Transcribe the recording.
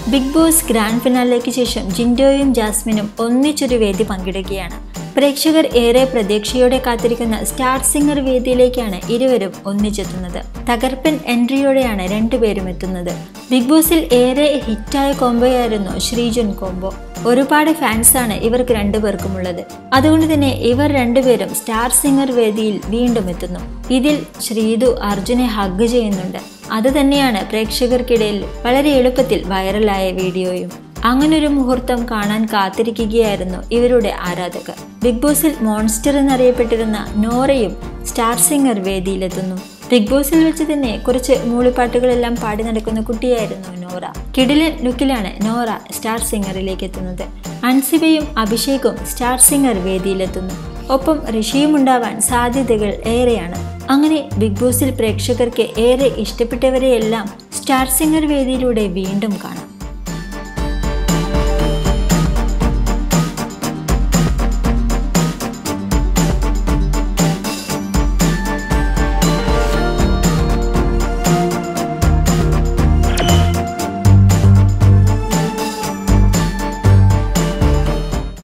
big boss grand ഫിനാലിലേക്ക് ശേഷം ജിൻഡോയും ജാസ്മിനും ഒന്നിച്ചൊരു വേദി പങ്കിടുകയാണ് പ്രേക്ഷകർ ഏറെ പ്രതീക്ഷയോടെ കാത്തിരിക്കുന്ന സ്റ്റാർ സിംഗർ വേദിയിലേക്കാണ് ഇരുവരും ഒന്നിച്ചെത്തുന്നത് തകർപ്പൻ എൻട്രിയോടെയാണ് രണ്ടുപേരും എത്തുന്നത് ബിഗ് ബോസിൽ ഏറെ ഹിറ്റായ കോംബോയായിരുന്നു ശ്രീജുൻ കോംബോ ഒരുപാട് ഫാൻസാണ് ഇവർക്ക് രണ്ടുപേർക്കുമുള്ളത് അതുകൊണ്ട് തന്നെ ഇവർ രണ്ടുപേരും സ്റ്റാർ സിംഗർ വേദിയിൽ വീണ്ടും എത്തുന്നു ഇതിൽ ശ്രീതു അർജുനെ ഹഗ് ചെയ്യുന്നുണ്ട് അത് തന്നെയാണ് പ്രേക്ഷകർക്കിടയിൽ വളരെ എളുപ്പത്തിൽ വൈറലായ വീഡിയോയും അങ്ങനൊരു മുഹൂർത്തം കാണാൻ കാത്തിരിക്കുകയായിരുന്നു ഇവരുടെ ആരാധകർ ബിഗ് ബോസിൽ മോൺസ്റ്റർ എന്നറിയപ്പെട്ടിരുന്ന നോറയും സ്റ്റാർ സിംഗർ വേദിയിലെത്തുന്നു ബിഗ് ബോസിൽ വെച്ച് തന്നെ കുറച്ച് മൂളിപ്പാട്ടുകളെല്ലാം പാടി നടക്കുന്ന കുട്ടിയായിരുന്നു നോറ കിടിലൻ ലുക്കിലാണ് നോറ സ്റ്റാർ സിംഗറിലേക്ക് എത്തുന്നത് അൻസിബയും അഭിഷേകും സ്റ്റാർ സിംഗർ വേദിയിലെത്തുന്നു ഒപ്പം ഋഷിയും ഉണ്ടാവാൻ സാധ്യതകൾ ഏറെയാണ് അങ്ങനെ ബിഗ് ബോസിൽ പ്രേക്ഷകർക്ക് ഏറെ ഇഷ്ടപ്പെട്ടവരെയെല്ലാം സ്റ്റാർ സിംഗർ വേദിയിലൂടെ വീണ്ടും കാണാം